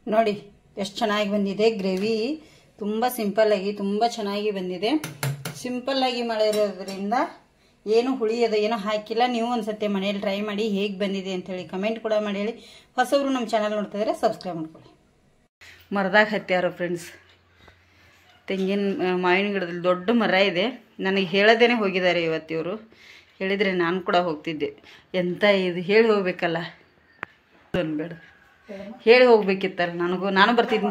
ನೋಡಿ ಎಷ್ಟು ಚೆನ್ನಾಗಿ ಬಂದಿದೆ ಗ್ರೇವಿ ತುಂಬ ಸಿಂಪಲ್ಲಾಗಿ ತುಂಬ ಚೆನ್ನಾಗಿ ಬಂದಿದೆ ಸಿಂಪಲ್ಲಾಗಿ ಮಾಡಿರೋದ್ರಿಂದ ಏನು ಹುಳಿ ಅದು ಏನೂ ಹಾಕಿಲ್ಲ ನೀವು ಒಂದ್ಸತಿ ಮನೇಲಿ ಟ್ರೈ ಮಾಡಿ ಹೇಗೆ ಬಂದಿದೆ ಅಂತೇಳಿ ಕಮೆಂಟ್ ಕೂಡ ಮಾಡಿ ಹೇಳಿ ಹೊಸಬ್ರು ನಮ್ಮ ಚಾನಲ್ ನೋಡ್ತಿದ್ರೆ ಸಬ್ಸ್ಕ್ರೈಬ್ ಮಾಡ್ಕೊಳ್ಳಿ ಮರದಾಗ ಹತ್ಯಾರು ಫ್ರೆಂಡ್ಸ್ ತೆಂಗಿನ ಆ, ಮಾವಿನ ಗಿಡದಲ್ಲಿ ದೊಡ್ಡ ಮರ ಇದೆ ನನಗೆ ಹೇಳದೇನೆ ಹೋಗಿದ್ದಾರೆ ಇವತ್ತು ಇವರು ಹೇಳಿದರೆ ನಾನು ಕೂಡ ಹೋಗ್ತಿದ್ದೆ ಎಂತ ಇದು ಹೇಳಿ ಹೋಗ್ಬೇಕಲ್ಲ ಅನ್ಬೇಡ ಹೇಳಿ ಹೋಗ್ಬೇಕಿತ್ತಲ್ಲ ನನಗೂ ನಾನು ಬರ್ತಿದ್ದೆ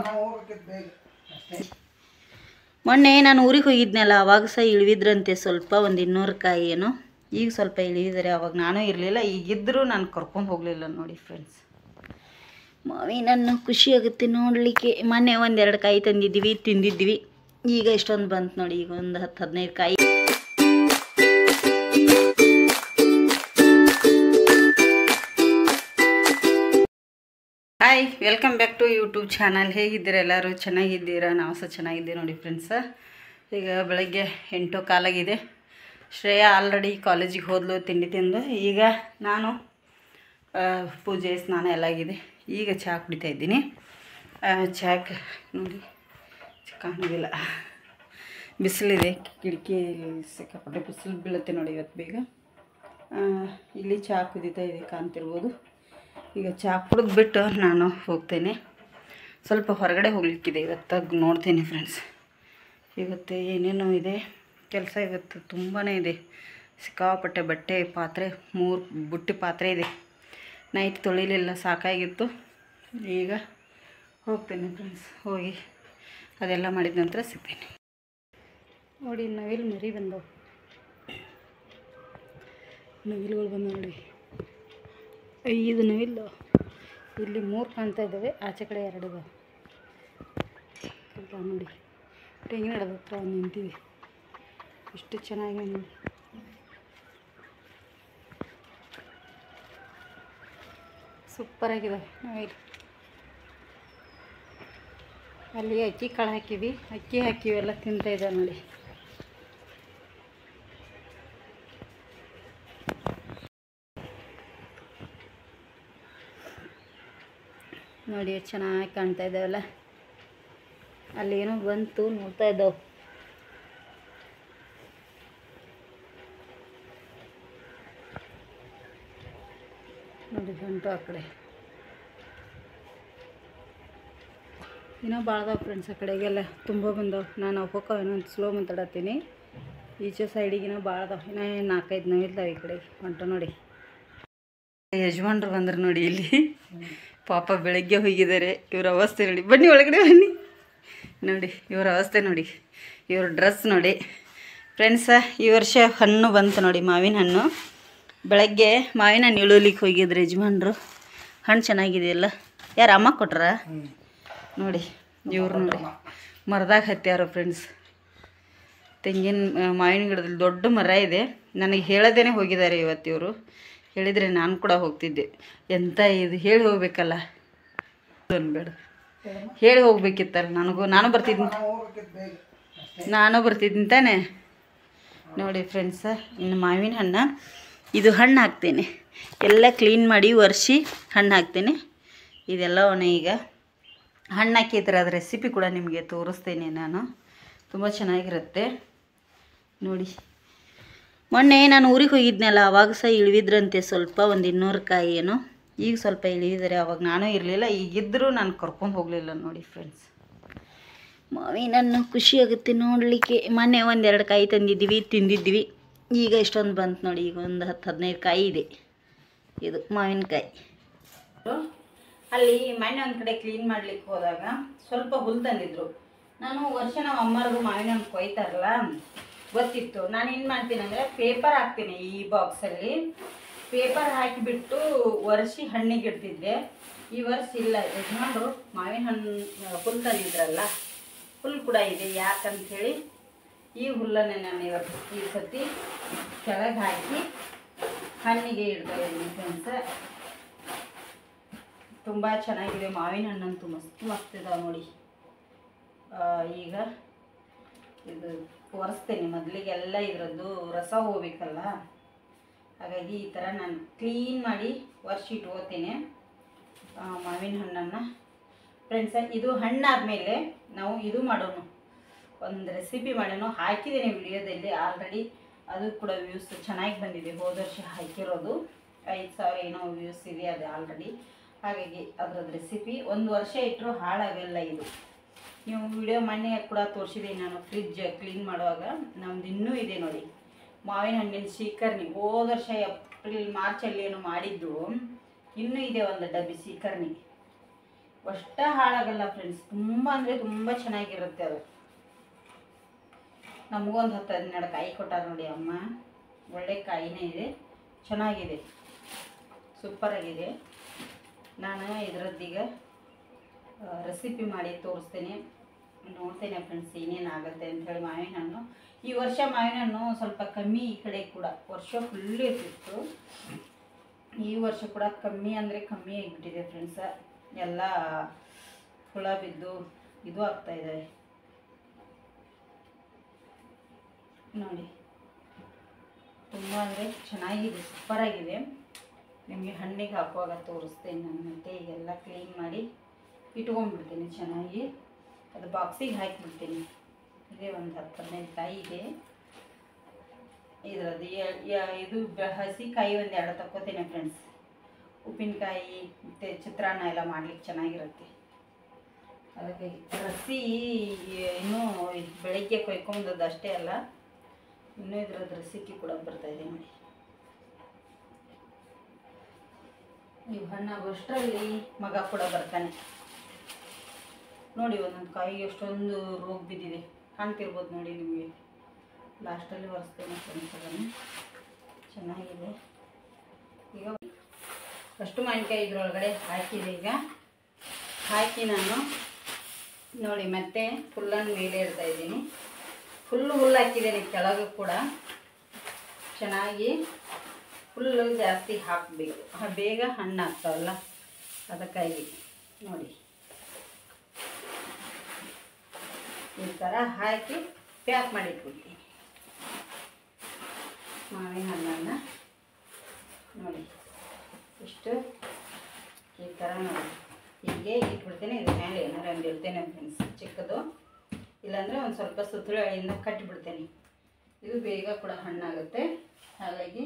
ಮೊನ್ನೆ ನಾನು ಊರಿಗೆ ಹೋಗಿದ್ನಲ್ಲ ಅವಾಗ ಸಹ ಇಳಿವಿದ್ರಂತೆ ಸ್ವಲ್ಪ ಒಂದು ಇನ್ನೂರು ಕಾಯಿ ಏನೋ ಈಗ ಸ್ವಲ್ಪ ಇಳಿವಿದ್ದಾರೆ ಅವಾಗ ನಾನು ಇರಲಿಲ್ಲ ಈಗಿದ್ದರೂ ನಾನು ಕರ್ಕೊಂಡು ಹೋಗಲಿಲ್ಲ ನೋಡಿ ಫ್ರೆಂಡ್ಸ್ ಮಾವಿನನ್ನು ಖುಷಿ ಆಗುತ್ತೆ ನೋಡಲಿಕ್ಕೆ ಮೊನ್ನೆ ಒಂದೆರಡು ಕಾಯಿ ತಂದಿದ್ವಿ ತಿಂದಿದ್ವಿ ಈಗ ಇಷ್ಟೊಂದು ಬಂತು ನೋಡಿ ಈಗ ಒಂದು ಹತ್ತು ಹದಿನೈದು ಕಾಯಿ hi welcome back to YouTube channel ಹೇಗಿದ್ದೀರಾ ಎಲ್ಲರೂ ಚೆನ್ನಾಗಿದ್ದೀರಾ ನಾವು ಸಹ ಚೆನ್ನಾಗಿದ್ದೀವಿ ನೋಡಿ ಫ್ರೆಂಡ್ಸ ಈಗ ಬೆಳಗ್ಗೆ ಎಂಟು ಕಾಲಾಗಿದೆ ಶ್ರೇಯಾ ಆಲ್ರೆಡಿ ಕಾಲೇಜಿಗೆ ಹೋದ್ಲು ತಿಂಡಿ ತಿಂದು ಈಗ ನಾನು ಆ, ಪೂಜೆ ಸ್ನಾನ ಎಲ್ಲ ಆಗಿದೆ ಈಗ ಚಹಾ ಕುಡಿತಾ ಇದ್ದೀನಿ ಆ, ಚಾಕ್ ನೋಡಿ ಕಾಣೋದಿಲ್ಲ ಬಿಸಿಲಿದೆ ಕಿಟಕಿಯಲ್ಲಿ ಸಿಕ್ಕಾಪಟ್ಟೆ ಬಿಸಿಲು ಬೀಳುತ್ತೆ ನೋಡಿ ಇವತ್ತು ಬೇಗ ಆ, ಇಲ್ಲಿ ಚಹಾ ಕುದೀತಾ ಇದೆ ಕಾಣ್ತಿರ್ಬೋದು ಈಗ ಚಹಾ ಕುಡಿದು ಬಿಟ್ಟು ನಾನು ಹೋಗ್ತೇನೆ ಸ್ವಲ್ಪ ಹೊರಗಡೆ ಹೋಗ್ಲಿಕ್ಕಿದೆ ಇವತ್ತು ನೋಡ್ತೀನಿ ಫ್ರೆಂಡ್ಸ್ ಇವತ್ತು ಏನೇನೋ ಇದೆ ಕೆಲಸ ಇವತ್ತು ತುಂಬಾ ಇದೆ ಸಿಕ್ಕಾಪಟ್ಟೆ ಬಟ್ಟೆ ಪಾತ್ರೆ ಮೂರು ಬುಟ್ಟಿ ಪಾತ್ರೆ ಇದೆ ನೈಟ್ ತೊಳಿಲಿಲ್ಲ ಸಾಕಾಗಿತ್ತು ಈಗ ಹೋಗ್ತೇನೆ ಫ್ರೆಂಡ್ಸ್ ಹೋಗಿ ಅದೆಲ್ಲ ಮಾಡಿದ ನಂತರ ಸಿಗ್ತೇನೆ ನೋಡಿ ನವಿಲು ಮರಿ ಬಂದವು ನವಿಲುಗಳು ಬಂದವು ನೋಡಿ ಐದು ನವಿಲು ಇಲ್ಲಿ ಮೂರು ಕಾಣ್ತಾ ಇದ್ದಾವೆ ಆಚೆ ಕಡೆ ಎರಡು ಇದಾವೆ ಇಲ್ಲ ನೋಡಿ ತೆಂಗಿನ ಗಿಡದ ಹತ್ರ ನಿಂತೀವಿ ಎಷ್ಟು ಚೆನ್ನಾಗಿದೆ ನೋಡಿ ಸೂಪರಾಗಿದ್ದಾವೆ ನವಿಲು ಅಲ್ಲಿ ಅಕ್ಕಿ ಕಾಳು ಹಾಕಿವಿ ಅಕ್ಕಿ ಹಾಕಿವಿ ಎಲ್ಲ ತಿಂತಾ ಇದ್ದಾವೆ ನೋಡಿ ನೋಡಿ ಎಷ್ಟು ಚೆನ್ನಾಗಿ ಕಾಣ್ತಾ ಇದ್ದಾವಲ್ಲ ಅಲ್ಲಿ ಏನೋ ಬಂತು ನೋಡ್ತಾ ಇದ್ದಾವೆ ನೋಡಿ ಬಂತು ಆ ಕಡೆ ಇನ್ನೂ ಭಾಳ ಅದಾವೆ ಫ್ರೆಂಡ್ಸ್ ಆ ಕಡೆಗೆಲ್ಲ ತುಂಬ ಬಂದವು ನಾನು ಹೋಗೋ ಇನ್ನೊಂದು ಸ್ಲೋ ಮಾತಾಡತ್ತೀನಿ ಈಚೆ ಸೈಡಿಗಿನ ಭಾಳ ಅದಾವೆ ಇನ್ನೂ ನಾಲ್ಕೈದು ನವಿಲ್ದಾವೆ ಈ ಕಡೆ ಹೊಂಟ ನೋಡಿ ಯಜಮಾನ್ರು ಬಂದ್ರು ನೋಡಿ ಇಲ್ಲಿ ಪಾಪ ಬೆಳಗ್ಗೆ ಹೋಗಿದ್ದಾರೆ ಇವ್ರ ಅವಸ್ಥೆ ನೋಡಿ ಬನ್ನಿ ಒಳಗಡೆ ಬನ್ನಿ ನೋಡಿ ಇವ್ರ ಅವಸ್ಥೆ ನೋಡಿ ಇವ್ರ ಡ್ರೆಸ್ ನೋಡಿ ಫ್ರೆಂಡ್ಸ ಈ ವರ್ಷ ಹಣ್ಣು ಬಂತು ನೋಡಿ ಮಾವಿನ ಹಣ್ಣು ಬೆಳಗ್ಗೆ ಮಾವಿನ ಹಣ್ಣು ಇಳುವಲಿಕ್ಕೆ ಹೋಗಿದ್ರು ಯಜಮಾನ್ರು ಹಣ್ಣು ಚೆನ್ನಾಗಿದೆಯಲ್ಲ ಯಾರು ಅಮ್ಮ ಕೊಟ್ರ ನೋಡಿ ಇವ್ರು ನೋಡಿ ಮರದಾಗ ಹತ್ಯಾರು ಫ್ರೆಂಡ್ಸ್ ತೆಂಗಿನ ಆ, ಮಾವಿನ ಗಿಡದಲ್ಲಿ ದೊಡ್ಡ ಮರ ಇದೆ ನನಗೆ ಹೇಳದೇನೆ ಹೋಗಿದ್ದಾರೆ ಇವತ್ತು ಇವರು ಹೇಳಿದರೆ ನಾನು ಕೂಡ ಹೋಗ್ತಿದ್ದೆ ಎಂತ ಇದು ಹೇಳಿ ಹೋಗ್ಬೇಕಲ್ಲ ಅನ್ಬೇಡ ಹೇಳಿ ಹೋಗ್ಬೇಕಿತ್ತಲ್ಲ ನನಗೂ ನಾನು ಬರ್ತಿದ್ದೀನಿ ನಾನು ಬರ್ತಿದ್ದೀನಿ ತಾನೆ ನೋಡಿ ಫ್ರೆಂಡ್ಸ ಇನ್ನು ಮಾವಿನ ಹಣ್ಣು ಇದು ಹಣ್ಣು ಹಾಕ್ತೇನೆ ಎಲ್ಲ ಕ್ಲೀನ್ ಮಾಡಿ ಒರೆಸಿ ಹಣ್ಣು ಹಾಕ್ತೇನೆ ಇದೆಲ್ಲ ಒಣ ಈಗ ಹಣ್ಣು ಹಾಕಿದ್ರೆ ಅದ್ರ ರೆಸಿಪಿ ಕೂಡ ನಿಮಗೆ ತೋರಿಸ್ತೇನೆ ನಾನು ತುಂಬ ಚೆನ್ನಾಗಿರುತ್ತೆ ನೋಡಿ ಮೊನ್ನೆ ನಾನು ಊರಿಗೆ ಹೋಗಿದ್ನಲ್ಲ ಅವಾಗ ಸಹ ಇಳಿವಿದ್ರಂತೆ ಸ್ವಲ್ಪ ಒಂದು ಇನ್ನೂರು ಕಾಯಿ ಏನೋ ಈಗ ಸ್ವಲ್ಪ ಇಳಿವಿದ್ದಾರೆ ಅವಾಗ ನಾನು ಇರಲಿಲ್ಲ ಈಗಿದ್ದರೂ ನಾನು ಕರ್ಕೊಂಡು ಹೋಗಲಿಲ್ಲ ನೋಡಿ ಫ್ರೆಂಡ್ಸ್ ಮಾವಿನನ್ನು ಖುಷಿ ಆಗುತ್ತೆ ನೋಡಲಿಕ್ಕೆ ಮೊನ್ನೆ ಒಂದೆರಡು ಕಾಯಿ ತಂದಿದ್ವಿ ತಿಂದಿದ್ವಿ ಈಗ ಇಷ್ಟೊಂದು ಬಂತು ನೋಡಿ ಈಗ ಒಂದು ಹತ್ತು ಹದಿನೈದು ಕಾಯಿ ಇದೆ ಇದು ಮಾವಿನಕಾಯಿ ಅಲ್ಲಿ ಮಣ್ಣು ಒಂದು ಕಡೆ ಕ್ಲೀನ್ ಮಾಡ್ಲಿಕ್ಕೆ ಹೋದಾಗ ಸ್ವಲ್ಪ ಹುಲ್ ತಂದಿದ್ರು ನಾನು ವರ್ಷ ನಮ್ಮ ಅಮ್ಮರದು ಮಾವಿನ ಹಣ್ಣು ಕೊಯ್ತಾರಲ್ಲ ಗೊತ್ತಿತ್ತು ನಾನು ಏನು ಮಾಡ್ತೀನಿ ಅಂದರೆ ಪೇಪರ್ ಹಾಕ್ತೀನಿ ಈ ಬಾಕ್ಸಲ್ಲಿ ಪೇಪರ್ ಹಾಕಿಬಿಟ್ಟು ಒರೆಸಿ ಹಣ್ಣಿಗೆ ಇಡ್ತಿದ್ದೆ ಈ ವರ್ಷ ಇಲ್ಲ ಯಜಮಾನ್ರು ಮಾವಿನ ಹಣ್ಣು ಹುಲ್ ತಂದಿದ್ರಲ್ಲ ಹುಲ್ ಕೂಡ ಇದೆ ಯಾಕಂಥೇಳಿ ಈ ಹುಲ್ಲನ್ನೇ ನಾನು ಇವತ್ತು ಈ ಸತಿ ಕೆಳಗೆ ಹಾಕಿ ಹಣ್ಣಿಗೆ ಇಡ್ತಾ ಇದ್ದೀನಿ ಫ್ರೆಂಡ್ಸ ತುಂಬ ಚೆನ್ನಾಗಿದೆ ಮಾವಿನ ಹಣ್ಣಂತೂ ಮಸ್ತ್ ಮಸ್ತ್ ಇದಾವೆ ನೋಡಿ ಆ, ಈಗ ಇದು ಒರೆಸ್ತೇನೆ ಮೊದಲಿಗೆಲ್ಲ ಇದರದ್ದು ರಸ ಹೋಗ್ಬೇಕಲ್ಲ ಹಾಗಾಗಿ ಈ ಥರ ನಾನು ಕ್ಲೀನ್ ಮಾಡಿ ಒರೆಸಿ ಇಟ್ಕೋತೀನಿ ಆ, ಮಾವಿನ ಹಣ್ಣನ್ನು ಫ್ರೆಂಡ್ಸ್ ಇದು ಹಣ್ಣಾದ್ಮೇಲೆ ನಾವು ಇದು ಮಾಡೋಣ ಒಂದು ರೆಸಿಪಿ ಮಾಡೋಣ ಹಾಕಿದ್ದೀನಿ ವಿಡಿಯೋದಲ್ಲಿ ಆಲ್ರೆಡಿ ಅದು ಕೂಡ ವ್ಯೂಸ್ ಚೆನ್ನಾಗಿ ಬಂದಿದೆ ಹೋದ ವರ್ಷ ಹಾಕಿರೋದು ಐದು ಸಾವಿರ ಏನೋ ವ್ಯೂಸ್ ಇದೆ ಅದು ಆಲ್ರೆಡಿ ಹಾಗಾಗಿ ಅದ್ರದ್ದು ರೆಸಿಪಿ ಒಂದು ವರ್ಷ ಇಟ್ಟರು ಹಾಳಾಗಲ್ಲ ಇದು ನೀವು ವಿಡಿಯೋ ಮೊನ್ನೆ ಕೂಡ ತೋರಿಸಿದ್ದೀನಿ ನಾನು ಫ್ರಿಜ್ ಕ್ಲೀನ್ ಮಾಡುವಾಗ ನಮ್ದು ಇನ್ನೂ ಇದೆ ನೋಡಿ ಮಾವಿನ ಹಣ್ಣಿನ ಶೀಕರ್ಣಿ ಹೋದ ವರ್ಷ ಏಪ್ರಿಲ್ ಮಾರ್ಚಲ್ಲಿ ಏನು ಮಾಡಿದ್ದು ಇನ್ನೂ ಇದೆ ಒಂದು ಡಬ್ಬಿ ಶೀಕರ್ಣಿ ಅಷ್ಟ ಹಾಳಾಗಲ್ಲ ಫ್ರೆಂಡ್ಸ್ ತುಂಬ ಅಂದರೆ ತುಂಬ ಚೆನ್ನಾಗಿರುತ್ತೆ ಅದು ನಮಗೊಂದು ಹತ್ತು ಹನ್ನೆರಡು ಕಾಯಿ ಕೊಟ್ಟಾರ ನೋಡಿ ಅಮ್ಮ ಒಳ್ಳೆ ಕಾಯಿನೇ ಇದೆ ಚೆನ್ನಾಗಿದೆ ಸೂಪರಾಗಿದೆ ನಾನು ಇದರದ್ದೀಗ ರೆಸಿಪಿ ಮಾಡಿ ತೋರಿಸ್ತೇನೆ ನೋಡ್ತೇನೆ ಫ್ರೆಂಡ್ಸ್ ಏನೇನು ಆಗುತ್ತೆ ಅಂಥೇಳಿ ಮಾವಿನ ಹಣ್ಣು ಈ ವರ್ಷ ಮಾವಿನ ಹಣ್ಣು ಸ್ವಲ್ಪ ಕಮ್ಮಿ ಈ ಕಡೆ ಕೂಡ ವರ್ಷ ಫುಲ್ ಇರ್ತಿತ್ತು ಈ ವರ್ಷ ಕೂಡ ಕಮ್ಮಿ ಅಂದರೆ ಕಮ್ಮಿ ಆಗಿಬಿಟ್ಟಿದೆ ಫ್ರೆಂಡ್ಸ ಎಲ್ಲ ಹುಳ ಬಿದ್ದು ಇದು ಆಗ್ತಾ ಇದ್ದಾವೆ ನೋಡಿ ತುಂಬ ಅಂದರೆ ಚೆನ್ನಾಗಿದೆ ಸೂಪರಾಗಿದೆ ನಿಮಗೆ ಹಣ್ಣಿಗೆ ಹಾಕುವಾಗ ತೋರಿಸ್ತೇನೆ ನಾನು ಮತ್ತೆ ಈಗೆಲ್ಲ ಕ್ಲೀನ್ ಮಾಡಿ ಇಟ್ಕೊಂಡ್ಬಿಡ್ತೀನಿ ಚೆನ್ನಾಗಿ ಅದು ಬಾಕ್ಸಿಗೆ ಹಾಕಿಬಿಡ್ತೀನಿ ಇದೇ ಒಂದು ಹತ್ತು ಹದಿನೈದು ಕಾಯಿ ಇದೆ ಇದರದ್ದು ಎ- ಯ- ಇದು ಬ- ಹಸಿ ಕಾಯಿ ಒಂದು ಎರಡು ತಕ್ಕೋತೀನಿ ಫ್ರೆಂಡ್ಸ್ ಉಪ್ಪಿನಕಾಯಿ ಮತ್ತು ಚಿತ್ರಾನ್ನ ಎಲ್ಲ ಮಾಡ್ಲಿಕ್ಕೆ ಚೆನ್ನಾಗಿರುತ್ತೆ ಅದಕ್ಕೆ ರಸಿ ಇನ್ನೂ ಇದು ಬೆಳಗ್ಗೆ ಕೊಯ್ಕೊಂಡದ್ದು ಅಷ್ಟೇ ಅಲ್ಲ ಇನ್ನೂ ಇದ್ರದ್ದು ರೆಸಿಪಿ ಕೂಡ ಬರ್ತಾ ಇದೆ ನೋಡಿ ನೀವು ಹಣ್ಣಾಗೋಷ್ಟರಲ್ಲಿ ಮಗ ಕೂಡ ಬರ್ತಾನೆ ನೋಡಿ ಒಂದೊಂದು ಕಾಯಿಗೆ ಎಷ್ಟೊಂದು ರೋಗ ಬಿದ್ದಿದೆ ಕಾಣ್ತಿರ್ಬೋದು ನೋಡಿ ನಿಮಗೆ ಲಾಸ್ಟಲ್ಲಿ ಒರೆಸ್ತೇನೆ ಫ್ರೆಂಡ್ಸ್ ಅದನ್ನು ಚೆನ್ನಾಗಿದೆ ಈಗ ಅಷ್ಟು ಮಾವಿನಕಾಯಿ ಇದ್ರೊಳಗಡೆ ಹಾಕಿದೆ ಈಗ ಹಾಕಿ ನಾನು ನೋಡಿ ಮತ್ತೆ ಫುಲ್ಲನ್ನು ಮೇಲೆ ಇಡ್ತಾ ಇದ್ದೀನಿ ಫುಲ್ಲು ಹುಲ್ಲು ಹಾಕಿದ್ದೇನೆ ಕೆಳಗೆ ಕೂಡ ಚೆನ್ನಾಗಿ ಫುಲ್ಲು ಜಾಸ್ತಿ ಹಾಕಬೇಕು ಬೇಗ ಹಣ್ಣು ಆಗ್ತಾವಲ್ಲ ಅದಕ್ಕಾಗಿ ನೋಡಿ ಈ ಥರ ಹಾಕಿ ಪ್ಯಾಕ್ ಮಾಡಿಟ್ಬಿಡ್ತೀನಿ ಮಾವಿನ ಹಣ್ಣನ್ನು ನೋಡಿ ಇಷ್ಟು ಈ ಥರ ನೋಡಿ ಹೀಗೆ ಇಟ್ಬಿಡ್ತೇನೆ ಇದ್ರ ಮೇಲೆ ಏನಾರು ಒಂದು ಇಡ್ತೇನೆ ಫ್ರೆಂಡ್ಸ್ ಚಿಕ್ಕದು ಇಲ್ಲಾಂದರೆ ಒಂದು ಸ್ವಲ್ಪ ಸುತ್ತಳಿಯಿಂದ ಕಟ್ಟಿಬಿಡ್ತೇನೆ ಇದು ಬೇಗ ಕೂಡ ಹಣ್ಣಾಗುತ್ತೆ ಹಾಗಾಗಿ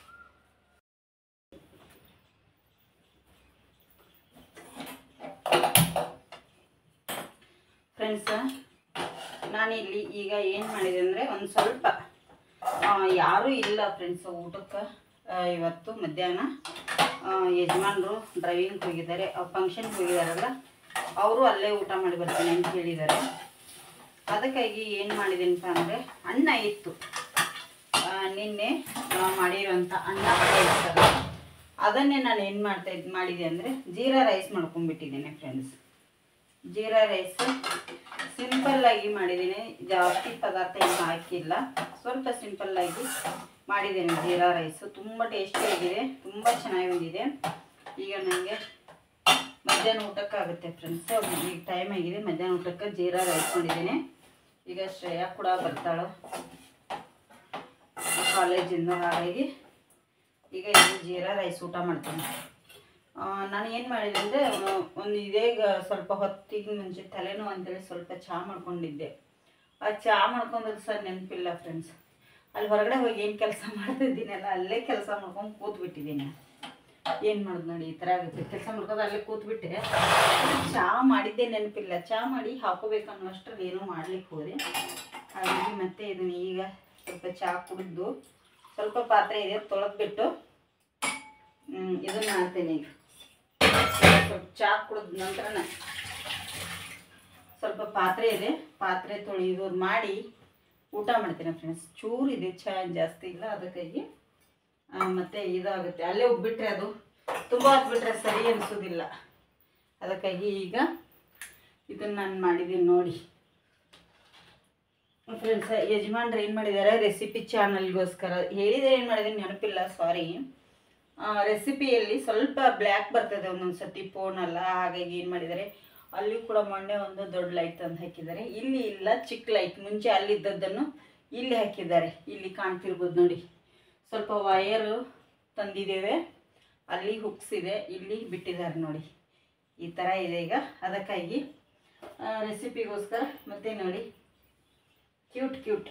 ಫ್ರೆಂಡ್ಸ ನಾನಿಲ್ಲಿ ಈಗ ಏನು ಮಾಡಿದೆ ಅಂದರೆ ಒಂದು ಸ್ವಲ್ಪ ಆ, ಯಾರೂ ಇಲ್ಲ ಫ್ರೆಂಡ್ಸ್ ಊಟಕ್ಕೆ ಆ, ಇವತ್ತು ಮಧ್ಯಾಹ್ನ ಆ, ಯಜಮಾನರು ಡ್ರೈವಿಂಗ್ ಹೋಗಿದ್ದಾರೆ ಫಂಕ್ಷನ್ಗೆ ಹೋಗಿದಾರಲ್ಲ ಅವರು ಅಲ್ಲೇ ಊಟ ಮಾಡಿ ಬರ್ತೀನಿ ಅಂತ ಹೇಳಿದ್ದಾರೆ ಅದಕ್ಕಾಗಿ ಏನು ಮಾಡಿದ್ದೀನಪ್ಪ ಅಂದರೆ ಅನ್ನ ಇತ್ತು ಆ, ನಿನ್ನೆ ಆ, ಮಾಡಿರೋಂಥ ಅನ್ನ ಪಲ್ಯ ಇರ್ತದೆ ಅದನ್ನೇ ನಾನು ಏನು ಮಾಡ್ತಾ ಇದ್ ಮಾಡಿದೆ ಅಂದರೆ ಜೀರಾ ರೈಸ್ ಮಾಡ್ಕೊಂಡ್ಬಿಟ್ಟಿದ್ದೇನೆ ಫ್ರೆಂಡ್ಸ್ ಜೀರಾ ರೈಸ್ ಸಿಂಪಲ್ ಆಗಿ ಮಾಡಿದ್ದೀನಿ ಜಾಸ್ತಿ ಪದಾರ್ಥ ಏನು ಹಾಕಿಲ್ಲ ಸ್ವಲ್ಪ ಸಿಂಪಲ್ ಆಗಿ ಮಾಡಿದ್ದೇನೆ ಜೀರಾ ರೈಸು ತುಂಬ ಟೇಸ್ಟಿಯಾಗಿದೆ ತುಂಬ ಚೆನ್ನಾಗಿ ಬಂದಿದೆ ಈಗ ನನಗೆ ಮಧ್ಯಾಹ್ನ ಊಟಕ್ಕಾಗುತ್ತೆ ಫ್ರೆಂಡ್ಸ್ ಈಗ ಟೈಮ್ ಆಗಿದೆ ಮಧ್ಯಾಹ್ನ ಊಟಕ್ಕೆ ಜೀರಾ ರೈಸ್ ಮಾಡಿದ್ದೇನೆ ಈಗ ಶ್ರೇಯಾ ಕೂಡ ಬರ್ತಾಳು ಕಾಲೇಜಿಂದ ಹಾಗಾಗಿ ಈಗ ಇದು ಜೀರಾ ರೈಸ್ ಊಟ ಮಾಡ್ತೀನಿ ಆ, ನಾನು ಏನು ಮಾಡಿದೆ ಅಂದರೆ ಒಂದು ಇದೇ ಗ- ಸ್ವಲ್ಪ ಹೊತ್ತಿಗೆ ಮುಂಚೆ ತಲೆನೋವು ಅಂತೇಳಿ ಸ್ವಲ್ಪ ಚಹಾ ಮಾಡ್ಕೊಂಡಿದ್ದೆ ಆ ಚಹಾ ಮಾಡ್ಕೊಂಡದ್ದು ಸರ್ ನೆನಪಿಲ್ಲ ಫ್ರೆಂಡ್ಸ್ ಅಲ್ಲಿ ಹೊರಗಡೆ ಹೋಗಿ ಏನು ಕೆಲಸ ಮಾಡ್ತಿದ್ದೀನಲ್ಲ ಅಲ್ಲೇ ಕೆಲಸ ಮಾಡ್ಕೊಂಡು ಕೂತ್ಬಿಟ್ಟಿದ್ದೀನಿ ಏನು ಮಾಡೋದು ನೋಡಿ ಈ ಥರ ಆಗುತ್ತೆ ಕೆಲಸ ಮಾಡ್ಕೊಂಡು ಅಲ್ಲೇ ಕೂತ್ಬಿಟ್ಟೆ ಚಹಾ ಮಾಡಿದ್ದೆ ನೆನಪಿಲ್ಲ ಚಹಾ ಮಾಡಿ ಹಾಕೋಬೇಕನ್ನೋ ಅಷ್ಟರಲ್ಲಿ ಏನೂ ಮಾಡ್ಲಿಕ್ಕೆ ಹೋದೆ ಹಾಗಾಗಿ ಮತ್ತೆ ಇದನ್ನ ಈಗ ಸ್ವಲ್ಪ ಚಹಾ ಕುಡಿದು ಸ್ವಲ್ಪ ಪಾತ್ರೆ ಇದೆ ತೊಳೆದ್ಬಿಟ್ಟು ಹ್ಮ್, ಇದನ್ನ ಮಾಡ್ತೇನೆ ಈಗ ಸ್ವಲ್ಪ ಚಹಾ ಕುಡಿದ ನಂತರ ಸ್ವಲ್ಪ ಪಾತ್ರೆ ಇದೆ ಪಾತ್ರೆ ತೊಳೆಯೋದು ಮಾಡಿ ಊಟ ಮಾಡ್ತೇನೆ ಫ್ರೆಂಡ್ಸ್ ಚೂರು ಇದೆ ಚಹಾ ಜಾಸ್ತಿ ಇಲ್ಲ ಅದಕ್ಕಾಗಿ ಆ, ಮತ್ತೆ ಇದಾಗುತ್ತೆ ಅಲ್ಲೇ ಹೋಗ್ಬಿಟ್ರೆ ಅದು ತುಂಬ ಹೊತ್ಬಿಟ್ರೆ ಸರಿ ಅನಿಸೋದಿಲ್ಲ ಅದಕ್ಕಾಗಿ ಈಗ ಇದನ್ನು ನಾನು ಮಾಡಿದ್ದೀನಿ ನೋಡಿ ಫ್ರೆಂಡ್ಸ್ ಯಜಮಾನ್ರು ಏನು ಮಾಡಿದ್ದಾರೆ ರೆಸಿಪಿ ಚಾನಲ್ಗೋಸ್ಕರ ಹೇಳಿದ್ರೆ ಏನು ಮಾಡಿದ್ದೀನಿ ನೆನಪಿಲ್ಲ ಸಾರಿ ರೆಸಿಪಿಯಲ್ಲಿ ಸ್ವಲ್ಪ ಬ್ಲ್ಯಾಕ್ ಬರ್ತದೆ ಒಂದೊಂದು ಸತಿ ಫೋನಲ್ಲ ಹಾಗಾಗಿ ಏನು ಮಾಡಿದ್ದಾರೆ ಅಲ್ಲಿ ಕೂಡ ಮೊನ್ನೆ ಒಂದು ದೊಡ್ಡ ಲೈಟ್ ತಂದು ಹಾಕಿದ್ದಾರೆ ಇಲ್ಲಿ ಇಲ್ಲ ಚಿಕ್ಕ ಲೈಟ್ ಮುಂಚೆ ಅಲ್ಲಿದ್ದದ್ದನ್ನು ಇಲ್ಲಿ ಹಾಕಿದ್ದಾರೆ ಇಲ್ಲಿ ಕಾಣ್ತಿರ್ಬೋದು ನೋಡಿ ಸ್ವಲ್ಪ ವಯರು ತಂದಿದ್ದೇವೆ ಅಲ್ಲಿ ಹುಕ್ಸ್ ಇದೆ ಇಲ್ಲಿ ಬಿಟ್ಟಿದ್ದಾರೆ ನೋಡಿ ಈ ಥರ ಇದೆ ಈಗ ಅದಕ್ಕಾಗಿ ರೆಸಿಪಿಗೋಸ್ಕರ ಮತ್ತೆ ನೋಡಿ ಕ್ಯೂಟ್ ಕ್ಯೂಟ್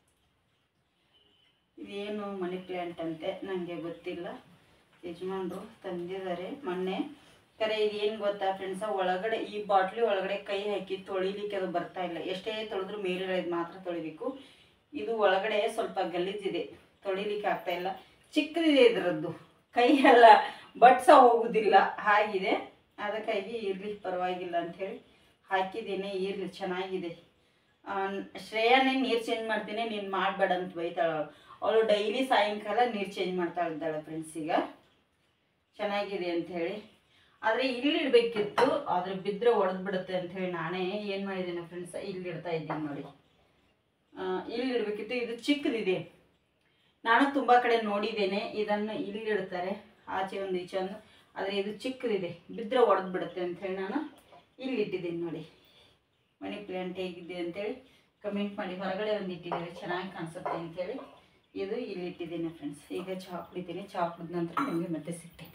ಇದೇನು ಮನಿ ಪ್ಲ್ಯಾಂಟ್ ಅಂತೆ ನನಗೆ ಗೊತ್ತಿಲ್ಲ ಯಜಮಾನ್ರು ತಂದಿದ್ದಾರೆ ಮೊನ್ನೆ ಕರೆ ಇದು ಏನು ಗೊತ್ತಾ ಫ್ರೆಂಡ್ಸ ಒಳಗಡೆ ಈ ಬಾಟ್ಲಿ ಒಳಗಡೆ ಕೈ ಹಾಕಿ ತೊಳಿಲಿಕ್ಕೆ ಅದು ಬರ್ತಾ ಇಲ್ಲ ಎಷ್ಟೇ ತೊಳೆದ್ರೂ ಮೇಲ್ಗಡೆ ಮಾತ್ರ ತೊಳಿಬೇಕು ಇದು ಒಳಗಡೆ ಸ್ವಲ್ಪ ಗಲೀಜಿದೆ ತೊಳಿಲಿಕ್ಕೆ ಆಗ್ತಾ ಇಲ್ಲ ಚಿಕ್ಕದಿದೆ ಇದರದ್ದು ಕೈ ಎಲ್ಲ ಬಟ್ಸ ಹೋಗುದಿಲ್ಲ ಹಾಗಿದೆ ಅದಕ್ಕಾಗಿ ಇರಲಿ ಪರವಾಗಿಲ್ಲ ಅಂಥೇಳಿ ಹಾಕಿದ್ದೀನಿ ಇರಲಿ ಚೆನ್ನಾಗಿದೆ ಆ, ಶ್ರೇಯಾನೇ ನೀರು ಚೇಂಜ್ ಮಾಡ್ತೀನಿ ನೀನು ಮಾಡಬೇಡ ಅಂತ ಬೈತಾಳ ಅವಳು ಡೈಲಿ ಸಾಯಂಕಾಲ ನೀರು ಚೇಂಜ್ ಮಾಡ್ತಾ ಇದ್ದಾಳೆ ಫ್ರೆಂಡ್ಸ್ ಈಗ ಚೆನ್ನಾಗಿದೆ ಅಂತ ಹೇಳಿ ಆದರೆ ಇಲ್ಲಿ ಇಡಬೇಕಿತ್ತು ಆದರೆ ಬಿದ್ದರೆ ಒಡೆದು ಬಿಡುತ್ತೆ ಅಂತ ಹೇಳಿ ನಾನೇ ಏನು ಮಾಡಿದ್ದೀನಿ ಫ್ರೆಂಡ್ಸ್ ಇಲ್ಲಿ ಇಡ್ತಾ ಇದ್ದೀನಿ ನೋಡಿ ಆ, ಇಲ್ಲಿ ಇಡಬೇಕಿತ್ತು ಇದು ಚಿಕ್ಕದಿದೆ ನಾನು ತುಂಬ ಕಡೆ ನೋಡಿದ್ದೇನೆ ಇದನ್ನು ಇಲ್ಲಿ ಇಡ್ತಾರೆ ಆಚೆ ಒಂದು ಈಚೆ ಒಂದು ಆದರೆ ಇದು ಚಿಕ್ಕದಿದೆ ಬಿದ್ದರೆ ಒಡೆದು ಬಿಡುತ್ತೆ ಅಂತ ಹೇಳಿ ನಾನು ಇಲ್ಲಿ ಇಟ್ಟಿದ್ದೀನಿ ನೋಡಿ ಮನಿ ಪ್ಲ್ಯಾಂಟ್ ಹೇಗಿದೆ ಅಂತೇಳಿ ಕಮೆಂಟ್ ಮಾಡಿ ಹೊರಗಡೆ ಒಂದು ಇಟ್ಟಿದ್ದೀವಿ ಚೆನ್ನಾಗಿ ಕಾಣಿಸುತ್ತೆ ಅಂತೇಳಿ ಇದು ಇಲ್ಲಿ ಇಟ್ಟಿದ್ದೀನಿ ಫ್ರೆಂಡ್ಸ್ ಈಗ ಚಹಾ ಕುಡಿತೀನಿ ಚಹಾ ಕುಡಿದ ನಂತರ ನಿಮಗೆ ಮತ್ತೆ ಸಿಗ್ತೇನೆ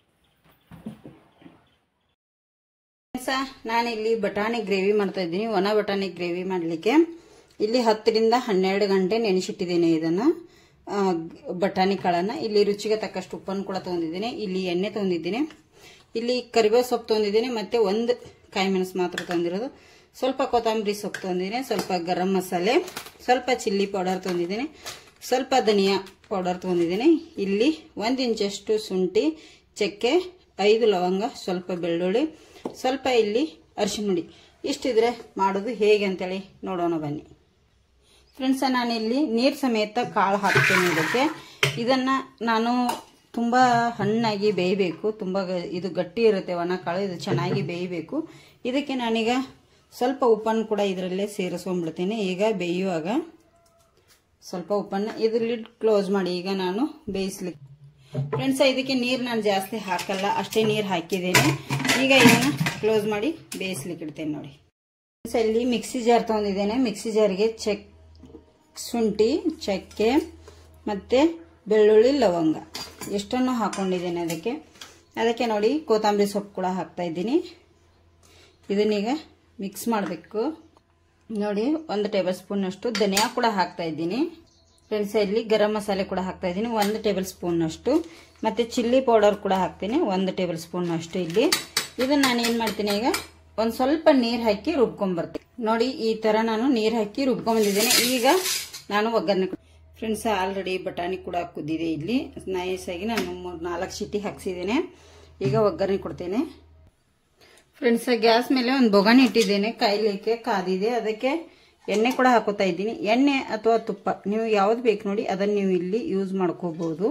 ನಾನಿಲ್ಲಿ ಬಟಾಣಿ ಗ್ರೇವಿ ಮಾಡ್ತಾ ಇದ್ದೀನಿ ಒಣ ಬಟಾಣಿ ಗ್ರೇವಿ ಮಾಡಲಿಕ್ಕೆ ಇಲ್ಲಿ ಹತ್ತರಿಂದ ಹನ್ನೆರಡು ಗಂಟೆ ನೆನೆಸಿಟ್ಟಿದ್ದೀನಿ ಇದನ್ನು ಆ, ಬಟಾಣಿ ಕಾಳನ್ನು ಇಲ್ಲಿ ರುಚಿಗೆ ತಕ್ಕಷ್ಟು ಉಪ್ಪನ್ನು ಕೂಡ ತೊಗೊಂಡಿದ್ದೀನಿ ಇಲ್ಲಿ ಎಣ್ಣೆ ತೊಗೊಂಡಿದ್ದೀನಿ ಇಲ್ಲಿ ಕರಿಬೇವು ಸೊಪ್ಪು ತೊಗೊಂಡಿದ್ದೀನಿ ಮತ್ತೆ ಒಂದು ಕಾಯಿ ಮೆಣಸು ಮಾತ್ರ ತೊಗೊಂಡಿರೋದು ಸ್ವಲ್ಪ ಕೊತ್ತಂಬರಿ ಸೊಪ್ಪು ತೊಗೊಂಡಿದ್ದೀನಿ ಸ್ವಲ್ಪ ಗರಂ ಮಸಾಲೆ ಸ್ವಲ್ಪ ಚಿಲ್ಲಿ ಪೌಡರ್ ತೊಗೊಂಡಿದ್ದೀನಿ ಸ್ವಲ್ಪ ಧನಿಯಾ ಪೌಡರ್ ತೊಗೊಂಡಿದ್ದೀನಿ ಇಲ್ಲಿ ಒಂದು ಇಂಚಷ್ಟು ಶುಂಠಿ ಚಕ್ಕೆ ಐದು ಲವಂಗ ಸ್ವಲ್ಪ ಬೆಳ್ಳುಳ್ಳಿ ಸ್ವಲ್ಪ ಇಲ್ಲಿ ಅರಿಶಿನ ಹುಡಿ ಇಷ್ಟಿದ್ರೆ ಮಾಡೋದು ಹೇಗೆ ಅಂತೇಳಿ ನೋಡೋಣ ಬನ್ನಿ ಫ್ರೆಂಡ್ಸ ನಾನಿಲ್ಲಿ ನೀರು ಸಮೇತ ಕಾಳು ಹಾಕ್ತೇನೆ ಇದಕ್ಕೆ ಇದನ್ನು ನಾನು ತುಂಬ ಹಣ್ಣಾಗಿ ಬೇಯಬೇಕು ತುಂಬ ಗ- ಇದು ಗಟ್ಟಿ ಇರುತ್ತೆ ಒಣ ಕಾಳು ಇದು ಚೆನ್ನಾಗಿ ಬೇಯಬೇಕು ಇದಕ್ಕೆ ನಾನೀಗ ಸ್ವಲ್ಪ ಉಪ್ಪನ್ನು ಕೂಡ ಇದರಲ್ಲೇ ಸೇರಿಸ್ಕೊಂಡ್ಬಿಡ್ತೀನಿ ಈಗ ಬೇಯುವಾಗ ಸ್ವಲ್ಪ ಉಪ್ಪನ್ನು ಇದು ಲಿಡ್ ಕ್ಲೋಸ್ ಮಾಡಿ ಈಗ ನಾನು ಬೇಯಿಸ್ಲಿಕ್ಕೆ ಫ್ರೆಂಡ್ಸ ಇದಕ್ಕೆ ನೀರು ನಾನು ಜಾಸ್ತಿ ಹಾಕಲ್ಲ ಅಷ್ಟೇ ನೀರು ಹಾಕಿದ್ದೇನೆ ಈಗ ಇದನ್ನು ಕ್ಲೋಸ್ ಮಾಡಿ ಬೇಯಿಸ್ಲಿಕ್ಕೆ ಇಡ್ತೇನೆ ನೋಡಿ ಫ್ರೆಂಡ್ಸ್ ಇಲ್ಲಿ ಮಿಕ್ಸಿ ಜಾರ್ ತೊಗೊಂಡಿದ್ದೇನೆ ಮಿಕ್ಸಿ ಜಾರ್ಗೆ ಚೆಕ್ ಶುಂಠಿ ಚಕ್ಕೆ ಮತ್ತು ಬೆಳ್ಳುಳ್ಳಿ ಲವಂಗ ಎಷ್ಟನ್ನು ಹಾಕ್ಕೊಂಡಿದ್ದೇನೆ ಅದಕ್ಕೆ ಅದಕ್ಕೆ ನೋಡಿ ಕೊತ್ತಂಬರಿ ಸೊಪ್ಪು ಕೂಡ ಹಾಕ್ತಾ ಇದ್ದೀನಿ ಇದನ್ನೀಗ ಮಿಕ್ಸ್ ಮಾಡಬೇಕು ನೋಡಿ ಒಂದು ಟೇಬಲ್ ಸ್ಪೂನಷ್ಟು ಧನಿಯಾ ಕೂಡ ಹಾಕ್ತಾ ಇದ್ದೀನಿ ಫ್ರೆಂಡ್ಸ್ ಇಲ್ಲಿ ಗರಂ ಮಸಾಲೆ ಕೂಡ ಹಾಕ್ತಾ ಇದ್ದೀನಿ ಒಂದು ಟೇಬಲ್ ಸ್ಪೂನಷ್ಟು ಮತ್ತು ಚಿಲ್ಲಿ ಪೌಡರ್ ಕೂಡ ಹಾಕ್ತೀನಿ ಒಂದು ಟೇಬಲ್ ಸ್ಪೂನಷ್ಟು ಇಲ್ಲಿ ಇದನ್ನು ನಾನು ಏನು ಮಾಡ್ತೀನಿ ಈಗ ಒಂದು ಸ್ವಲ್ಪ ನೀರು ಹಾಕಿ ರುಬ್ಕೊಂಬರ್ತೀನಿ ನೋಡಿ ಈ ಥರ ನಾನು ನೀರು ಹಾಕಿ ರುಬ್ಕೊಂಬಂದಿದ್ದೇನೆ ಈಗ ನಾನು ಒಗ್ಗರಣೆ ಫ್ರೆಂಡ್ಸ್ ಆಲ್ರೆಡಿ ಬಟಾಣಿ ಕೂಡ ಕುದ್ದಿದೆ ಇಲ್ಲಿ ನೈಸಾಗಿ ನಾನು ಮೂರು ನಾಲ್ಕು ಶಿಟಿ ಹಾಕ್ಸಿದ್ದೇನೆ ಈಗ ಒಗ್ಗರಣೆ ಕೊಡ್ತೇನೆ ಫ್ರೆಂಡ್ಸ್ ಗ್ಯಾಸ್ ಮೇಲೆ ಒಂದು ಬೊಗಣಿ ಇಟ್ಟಿದ್ದೇನೆ ಕಾಯ್ಲಿಕ್ಕೆ ಕಾದಿದೆ ಅದಕ್ಕೆ ಎಣ್ಣೆ ಕೂಡ ಹಾಕೋತಾ ಇದ್ದೀನಿ ಎಣ್ಣೆ ಅಥವಾ ತುಪ್ಪ ನೀವು ಯಾವ್ದು ಬೇಕು ನೋಡಿ ಅದನ್ನು ನೀವು ಇಲ್ಲಿ ಯೂಸ್ ಮಾಡ್ಕೋಬಹುದು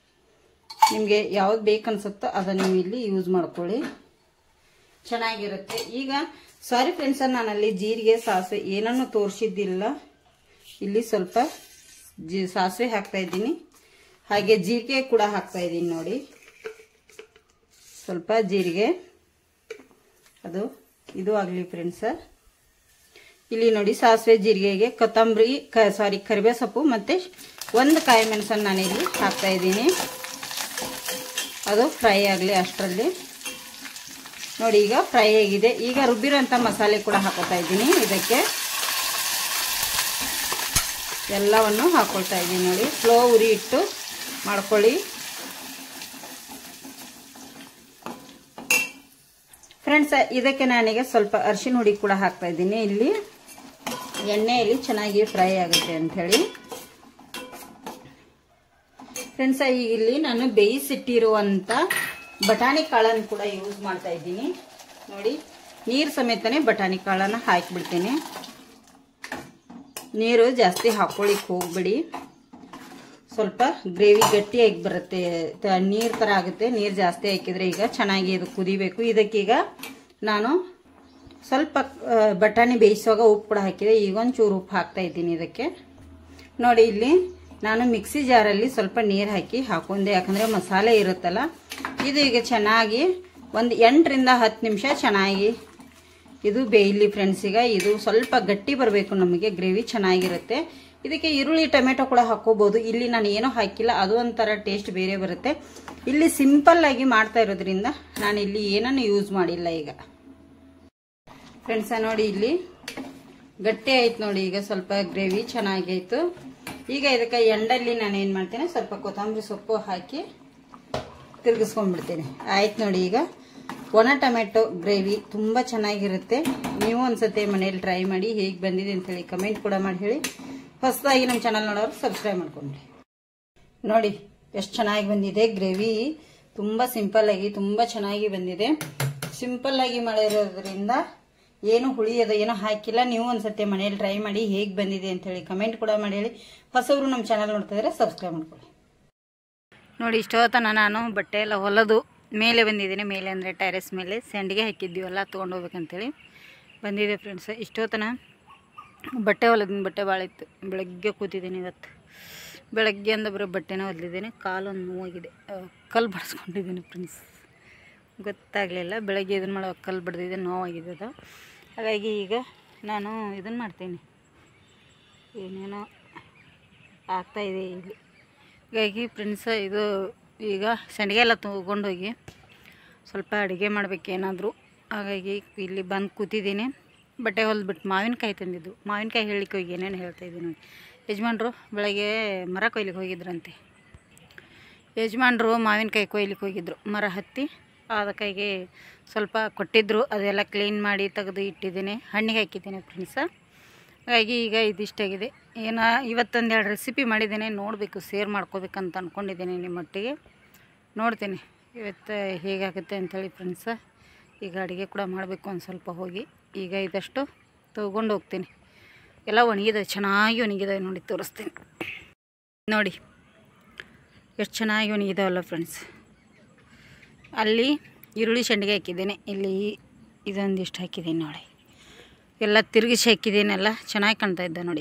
ನಿಮಗೆ ಯಾವ್ದು ಬೇಕನ್ಸುತ್ತೋ ಅದನ್ನು ನೀವು ಇಲ್ಲಿ ಯೂಸ್ ಮಾಡ್ಕೊಳ್ಳಿ ಚೆನ್ನಾಗಿರುತ್ತೆ ಈಗ ಸಾರಿ ಫ್ರೆಂಡ್ಸ್ ನಾನಲ್ಲಿ ಜೀರಿಗೆ ಸಾಸಿವೆ ಏನನ್ನು ತೋರಿಸಿದ್ದಿಲ್ಲ ಇಲ್ಲಿ ಸ್ವಲ್ಪ ಜಿ ಸಾಸಿವೆ ಹಾಕ್ತಾ ಇದ್ದೀನಿ ಹಾಗೆ ಜೀರಿಗೆ ಕೂಡ ಹಾಕ್ತಾ ಇದ್ದೀನಿ ನೋಡಿ ಸ್ವಲ್ಪ ಜೀರಿಗೆ ಅದು ಇದು ಆಗಲಿ ಫ್ರೆಂಡ್ಸ ಇಲ್ಲಿ ನೋಡಿ ಸಾಸಿವೆ ಜೀರಿಗೆಗೆ ಕೊತ್ತಂಬರಿ ಕ ಸಾರಿ ಕರಿಬೇ ಸೊಪ್ಪು ಮತ್ತು ಒಂದು ಕಾಯಿ ಮೆಣಸನ್ನು ನಾನಿಲ್ಲಿ ಹಾಕ್ತಾ ಇದ್ದೀನಿ ಅದು ಫ್ರೈ ಆಗಲಿ ಅಷ್ಟರಲ್ಲಿ ನೋಡಿ ಈಗ ಫ್ರೈ ಆಗಿದೆ ಈಗ ರುಬ್ಬಿರೋಂಥ ಮಸಾಲೆ ಕೂಡ ಹಾಕೋತಾ ಇದ್ದೀನಿ ಇದಕ್ಕೆ ಎಲ್ಲವನ್ನು ಹಾಕೊಳ್ತಾ ಇದ್ದೀನಿ ನೋಡಿ ಸ್ಲೋ ಉರಿ ಇಟ್ಟು ಮಾಡ್ಕೊಳ್ಳಿ ಫ್ರೆಂಡ್ಸ್ ಇದಕ್ಕೆ ನಾನೀಗ ಸ್ವಲ್ಪ ಅರಿಶಿನ ಹುಡಿ ಕೂಡ ಹಾಕ್ತಾ ಇದ್ದೀನಿ ಇಲ್ಲಿ ಎಣ್ಣೆಯಲ್ಲಿ ಚೆನ್ನಾಗಿ ಫ್ರೈ ಆಗುತ್ತೆ ಅಂಥೇಳಿ ಫ್ರೆಂಡ್ಸ್ ಈಗ ಇಲ್ಲಿ ನಾನು ಬೇಯಿಸಿಟ್ಟಿರುವಂಥ ಬಟಾಣಿ ಕಾಳನ್ನು ಕೂಡ ಯೂಸ್ ಮಾಡ್ತಾ ಇದ್ದೀನಿ ನೋಡಿ ನೀರು ಸಮೇತನೇ ಬಟಾಣಿ ಕಾಳನ್ನು ಹಾಕಿಬಿಡ್ತೀನಿ ನೀರು ಜಾಸ್ತಿ ಹಾಕೊಳ್ಳಿಕ್ಕೆ ಹೋಗ್ಬಿಡಿ ಸ್ವಲ್ಪ ಗ್ರೇವಿ ಗಟ್ಟಿಯಾಗಿ ಬರುತ್ತೆ ತ- ನೀರ್ ಥರ ಆಗುತ್ತೆ ನೀರು ಜಾಸ್ತಿ ಹಾಕಿದ್ರೆ ಈಗ ಚೆನ್ನಾಗಿ ಇದು ಕುದಿಬೇಕು ಇದಕ್ಕೀಗ ನಾನು ಸ್ವಲ್ಪ ಆ, ಬಟಾಣಿ ಬೇಯಿಸುವಾಗ ಉಪ್ಪು ಕೂಡ ಹಾಕಿದೆ ಈಗ ಒಂಚೂರು ಉಪ್ಪು ಹಾಕ್ತಾ ಇದ್ದೀನಿ ಇದಕ್ಕೆ ನೋಡಿ ಇಲ್ಲಿ ನಾನು ಮಿಕ್ಸಿ ಜಾರಲ್ಲಿ ಸ್ವಲ್ಪ ನೀರು ಹಾಕಿ ಹಾಕೊಂಡೆ ಯಾಕಂದರೆ ಮಸಾಲೆ ಇರುತ್ತಲ್ಲ ಇದು ಈಗ ಚೆನ್ನಾಗಿ ಒಂದು ಎಂಟರಿಂದ ಹತ್ತು ನಿಮಿಷ ಚೆನ್ನಾಗಿ ಇದು ಬೇಯಲಿ ಫ್ರೆಂಡ್ಸ್ ಈಗ ಇದು ಸ್ವಲ್ಪ ಗಟ್ಟಿ ಬರಬೇಕು ನಮಗೆ ಗ್ರೇವಿ ಚೆನ್ನಾಗಿರುತ್ತೆ ಇದಕ್ಕೆ ಈರುಳ್ಳಿ ಟೊಮೆಟೊ ಕೂಡ ಹಾಕೋಬಹುದು ಇಲ್ಲಿ ನಾನು ಏನೂ ಹಾಕಿಲ್ಲ ಅದು ಒಂಥರ ಟೇಸ್ಟ್ ಬೇರೆ ಬರುತ್ತೆ ಇಲ್ಲಿ ಸಿಂಪಲ್ ಆಗಿ ಮಾಡ್ತಾ ಇರೋದ್ರಿಂದ ನಾನು ಇಲ್ಲಿ ಏನನ್ನು ಯೂಸ್ ಮಾಡಿಲ್ಲ ಈಗ ಫ್ರೆಂಡ್ಸ ನೋಡಿ ಇಲ್ಲಿ ಗಟ್ಟಿ ಆಯ್ತು ನೋಡಿ ಈಗ ಸ್ವಲ್ಪ ಗ್ರೇವಿ ಚೆನ್ನಾಗಿ ಆಯ್ತು ಈಗ ಇದಕ್ಕೆ ಎಂಡಲ್ಲಿ ನಾನು ಏನು ಮಾಡ್ತೇನೆ ಸ್ವಲ್ಪ ಕೊತ್ತಂಬರಿ ಸೊಪ್ಪು ಹಾಕಿ ತಿರುಗಿಸ್ಕೊಂಡ್ಬಿಡ್ತೇನೆ ಆಯ್ತು ನೋಡಿ ಈಗ ಒಣ ಟೊಮೆಟೊ ಗ್ರೇವಿ ತುಂಬ ಚೆನ್ನಾಗಿರುತ್ತೆ ನೀವು ಒಂದ್ಸತಿ ಮನೇಲಿ ಟ್ರೈ ಮಾಡಿ ಹೇಗೆ ಬಂದಿದೆ ಅಂತೇಳಿ ಕಮೆಂಟ್ ಕೂಡ ಮಾಡಿ ಹೇಳಿ ಹೊಸದಾಗಿ ನಮ್ಮ ಚಾನಲ್ ನೋಡೋರು ಸಬ್ಸ್ಕ್ರೈಬ್ ಮಾಡ್ಕೊಂಡ್ರಿ ನೋಡಿ ಎಷ್ಟು ಚೆನ್ನಾಗಿ ಬಂದಿದೆ ಗ್ರೇವಿ ತುಂಬ ಸಿಂಪಲ್ ಆಗಿ ತುಂಬ ಚೆನ್ನಾಗಿ ಬಂದಿದೆ ಸಿಂಪಲ್ ಆಗಿ ಮಾಡಿರೋದ್ರಿಂದ ಏನು ಹುಳಿ ಅದು ಏನೋ ಹಾಕಿಲ್ಲ ನೀವು ಒಂದ್ಸತಿ ಮನೇಲಿ ಟ್ರೈ ಮಾಡಿ ಹೇಗೆ ಬಂದಿದೆ ಅಂತ ಹೇಳಿ ಕಮೆಂಟ್ ಕೂಡ ಮಾಡಿ ಹೇಳಿ ಹೊಸಬ್ರು ನಮ್ಮ ಚಾನಲ್ ನೋಡ್ತಾ ಇದ್ರೆ ಸಬ್ಸ್ಕ್ರೈಬ್ ಮಾಡ್ಕೊಳ್ಳಿ ನೋಡಿ ಇಷ್ಟೊತ್ತನ ನಾನು ಬಟ್ಟೆ ಎಲ್ಲ ಹೊಲದು ಮೇಲೆ ಬಂದಿದ್ದೀನಿ ಮೇಲೆ ಅಂದರೆ ಟೆರೆಸ್ ಮೇಲೆ ಸೆಂಡಿಗೆ ಹಾಕಿದ್ದೀವಲ್ಲ ತೊಗೊಂಡು ಹೋಗ್ಬೇಕಂತೇಳಿ ಬಂದಿದೆ ಫ್ರೆಂಡ್ಸ್ ಇಷ್ಟೊತ್ತನ ಬಟ್ಟೆ ಹೊಲದಿನ ಬಟ್ಟೆ ಭಾಳ ಇತ್ತು ಬೆಳಗ್ಗೆ ಕೂತಿದ್ದೀನಿ ಇವತ್ತು ಬೆಳಗ್ಗೆ ಅಂದ ಬರೀ ಬಟ್ಟೆನ ಹೊಲಿದ್ದೀನಿ ಕಾಲೊಂದು ನೋವಾಗಿದೆ ಕಲ್ಲು ಬಡಿಸ್ಕೊಂಡಿದ್ದೀನಿ ಫ್ರೆಂಡ್ಸ್ ಗೊತ್ತಾಗಲಿಲ್ಲ ಬೆಳಗ್ಗೆ ಇದನ್ನು ಮಾಡೋ ಕಲ್ಲು ಬಡ್ದಿದೆ ನೋವಾಗಿದೆ ಅದು ಹಾಗಾಗಿ ಈಗ ನಾನು ಇದನ್ನು ಮಾಡ್ತೀನಿ ಏನೇನೋ ಆಗ್ತಾಯಿದೆ ಇಲ್ಲಿ ಹಾಗಾಗಿ ಫ್ರೆಂಡ್ಸ್ ಇದು ಈಗ ಸಂಡಿಗೆ ಎಲ್ಲ ತೊಗೊಂಡೋಗಿ ಸ್ವಲ್ಪ ಅಡುಗೆ ಮಾಡಬೇಕೇನಾದರೂ ಹಾಗಾಗಿ ಇಲ್ಲಿ ಬಂದು ಕೂತಿದ್ದೀನಿ ಬಟ್ಟೆ ಹೊಲ್ದ್ಬಿಟ್ಟು ಮಾವಿನಕಾಯಿ ತಂದಿದ್ದು ಮಾವಿನಕಾಯಿ ಹೇಳಲಿಕ್ಕೆ ಹೋಗಿ ಏನೇನು ಹೇಳ್ತಾ ಇದ್ದೀನಿ ನೋಡಿ ಯಜಮಾನ್ರು ಬೆಳಗ್ಗೆ ಮರ ಕೊಯ್ಲಿಕ್ಕೆ ಹೋಗಿದ್ರಂತೆ ಯಜಮಾನ್ರು ಮಾವಿನಕಾಯಿ ಕೊಯ್ಲಿಕ್ಕೆ ಹೋಗಿದ್ರು ಮರ ಹತ್ತಿ ಅದಕ್ಕಾಗಿ ಸ್ವಲ್ಪ ಕೊಟ್ಟಿದ್ದರು ಅದೆಲ್ಲ ಕ್ಲೀನ್ ಮಾಡಿ ತೆಗೆದು ಇಟ್ಟಿದ್ದೀನಿ ಹಣ್ಣಿಗೆ ಹಾಕಿದ್ದೀನಿ ಫ್ರೆಂಡ್ಸ ಹಾಗಾಗಿ ಈಗ ಇದಿಷ್ಟಾಗಿದೆ ಏನು ಇವತ್ತೊಂದು ಎರಡು ರೆಸಿಪಿ ಮಾಡಿದ್ದೇನೆ ನೋಡಬೇಕು ಶೇರ್ ಮಾಡ್ಕೋಬೇಕಂತ ಅಂದ್ಕೊಂಡಿದ್ದೀನಿ ನಿಮ್ಮೊಟ್ಟಿಗೆ ನೋಡ್ತೀನಿ ಇವತ್ತು ಹೇಗಾಗುತ್ತೆ ಅಂಥೇಳಿ ಫ್ರೆಂಡ್ಸ ಈಗ ಅಡುಗೆ ಕೂಡ ಮಾಡಬೇಕು ಒಂದು ಸ್ವಲ್ಪ ಹೋಗಿ ಈಗ ಇದಷ್ಟು ತೊಗೊಂಡು ಹೋಗ್ತೀನಿ ಎಲ್ಲ ಒಣಗಿದೆ ಚೆನ್ನಾಗಿ ಒಣಗಿದೆ ನೋಡಿ ತೋರಿಸ್ತೀನಿ ನೋಡಿ ಎಷ್ಟು ಚೆನ್ನಾಗಿ ಒಣಗಿದಾವಲ್ಲ ಫ್ರೆಂಡ್ಸ್ ಅಲ್ಲಿ ಈರುಳ್ಳಿ ಸಂಡಿಗೆ ಹಾಕಿದ್ದೇನೆ ಇಲ್ಲಿ ಇದೊಂದಿಷ್ಟು ಹಾಕಿದ್ದೀನಿ ನೋಡಿ ಎಲ್ಲ ತಿರುಗಿಸಿ ಹಾಕಿದ್ದೀನಲ್ಲ ಚೆನ್ನಾಗಿ ಕಾಣ್ತಾ ಇದ್ದ ನೋಡಿ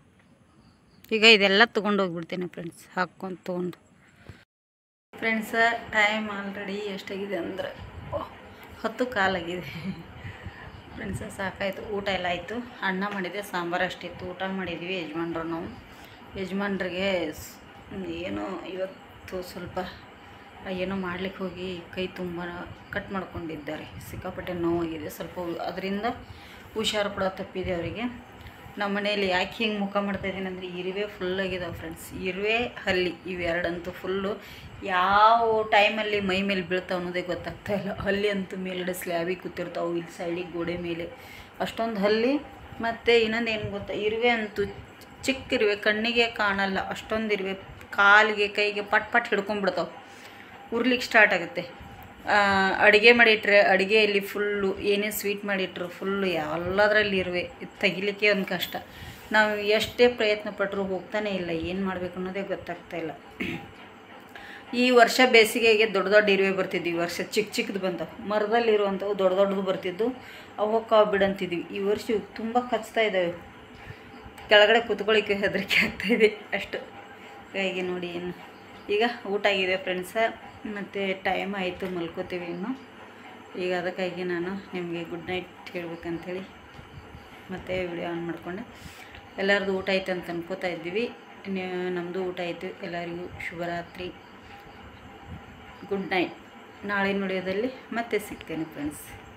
ಈಗ ಇದೆಲ್ಲ ತೊಗೊಂಡು ಹೋಗ್ಬಿಡ್ತೇನೆ ಫ್ರೆಂಡ್ಸ್ ಹಾಕ್ಕೊಂಡು ತೊಗೊಂಡು ಫ್ರೆಂಡ್ಸ ಟೈಮ್ ಆಲ್ರೆಡಿ ಎಷ್ಟಾಗಿದೆ ಅಂದರೆ ಹತ್ತು ಕಾಲಾಗಿದೆ ಫ್ರೆಂಡ್ಸ ಸಾಕಾಯಿತು ಊಟ ಎಲ್ಲ ಆಯಿತು ಅನ್ನ ಮಾಡಿದೆ ಸಾಂಬಾರು ಅಷ್ಟಿತ್ತು ಊಟ ಮಾಡಿದ್ವಿ ಯಜಮಾನ್ರು ನಾವು ಯಜಮಾನ್ರಿಗೆ ಸ್- ಏನೋ ಇವತ್ತು ಸ್ವಲ್ಪ ಏನೋ ಮಾಡ್ಲಿಕ್ಕೆ ಹೋಗಿ ಕೈ ತುಂಬ ಕಟ್ ಮಾಡ್ಕೊಂಡಿದ್ದಾರೆ ಸಿಕ್ಕಾಪಟ್ಟೆ ನೋವಾಗಿದೆ ಸ್ವಲ್ಪ ಅದರಿಂದ ಹುಷಾರು ಕೂಡ ತಪ್ಪಿದೆ ಅವರಿಗೆ ನಮ್ಮ ಮನೆಯಲ್ಲಿ ಯಾಕೆ ಹಿಂಗೆ ಮುಖ ಮಾಡ್ತಾ ಇದ್ದೀನಿ ಅಂದರೆ ಇರುವೆ ಫುಲ್ ಆಗಿದಾವೆ ಫ್ರೆಂಡ್ಸ್ ಇರುವೆ ಹಲ್ಲಿ ಇವೆರಡಂತೂ ಫುಲ್ಲು ಯಾವ ಟೈಮಲ್ಲಿ ಮೈ ಮೇಲೆ ಬೀಳ್ತಾವೆ ಅನ್ನೋದೇ ಗೊತ್ತಾಗ್ತಾ ಇಲ್ಲ ಹಲ್ಲಿ ಅಂತೂ ಮೇಲ್ಗಡೆ ಸ್ಲ್ಯಾಬಿಗೆ ಕೂತಿರ್ತಾವೆ ಇಲ್ಲಿ ಸೈಡಿಗೆ ಗೋಡೆ ಮೇಲೆ ಅಷ್ಟೊಂದು ಹಲ್ಲಿ ಮತ್ತು ಇನ್ನೊಂದು ಏನು ಗೊತ್ತಾ ಇರುವೆ ಅಂತೂ ಚಿಕ್ಕ ಇರುವೆ ಕಣ್ಣಿಗೆ ಕಾಣಲ್ಲ ಅಷ್ಟೊಂದು ಇರುವೆ ಕಾಲಿಗೆ ಕೈಗೆ ಪಟ್ ಪಟ್ ಹಿಡ್ಕೊಂಡ್ಬಿಡ್ತಾವೆ ಉರ್ಲಿಕ್ಕೆ ಸ್ಟಾರ್ಟ್ ಆಗುತ್ತೆ ಅಡುಗೆ ಮಾಡಿಟ್ರೆ ಅಡುಗೆಯಲ್ಲಿ ಫುಲ್ಲು ಏನೇ ಸ್ವೀಟ್ ಮಾಡಿಟ್ರು ಫುಲ್ಲು ಎಲ್ಲದರಲ್ಲಿ ಇರುವೆ ಇದು ತೆಗಿಲಿಕ್ಕೆ ಒಂದು ಕಷ್ಟ ನಾವು ಎಷ್ಟೇ ಪ್ರಯತ್ನ ಪಟ್ಟರು ಹೋಗ್ತಾನೆ ಇಲ್ಲ ಏನು ಮಾಡಬೇಕು ಅನ್ನೋದೇ ಗೊತ್ತಾಗ್ತಾ ಇಲ್ಲ ಈ ವರ್ಷ ಬೇಸಿಗೆಗೆ ದೊಡ್ಡ ದೊಡ್ಡ ಇರುವೆ ಬರ್ತಿದ್ವು ಈ ವರ್ಷ ಚಿಕ್ಕ ಚಿಕ್ಕದು ಬಂದವು ಮರದಲ್ಲಿರುವಂಥವು ದೊಡ್ಡ ದೊಡ್ಡದು ಬರ್ತಿದ್ದು ಅವು ಹೋಗ್ಕಾವು ಬಿಡಂತಿದ್ವಿ ಈ ವರ್ಷ ಇವು ತುಂಬ ಕಚ್ತಾ ಇದ್ದಾವೆ ಕೆಳಗಡೆ ಕೂತ್ಕೊಳ್ಳಿಕ್ಕೆ ಹೆದರಿಕೆ ಆಗ್ತಾಯಿದೆ ಅಷ್ಟು ಹಾಗಾಗಿ ನೋಡಿ ಏನು ಈಗ ಊಟ ಆಗಿದೆ ಫ್ರೆಂಡ್ಸ ಮತ್ತು ಟೈಮ್ ಆಯಿತು ಮಲ್ಕೋತೀವಿ ಇನ್ನು ಈಗ ಅದಕ್ಕಾಗಿ ನಾನು ನಿಮಗೆ ಗುಡ್ ನೈಟ್ ಹೇಳ್ಬೇಕಂತೇಳಿ ಮತ್ತೆ ವಿಡಿಯೋ ಆನ್ ಮಾಡಿಕೊಂಡೆ ಎಲ್ಲರದು ಊಟ ಆಯ್ತು ಅಂತ ಅನ್ಕೋತಾ ಇದ್ದೀವಿ ನಮ್ಮದು ಊಟ ಆಯಿತು ಎಲ್ಲರಿಗೂ ಶುಭರಾತ್ರಿ ಗುಡ್ ನೈಟ್ ನಾಳಿನ ವಿಡಿಯೋದಲ್ಲಿ ಮತ್ತೆ ಸಿಗ್ತೇನೆ ಫ್ರೆಂಡ್ಸ್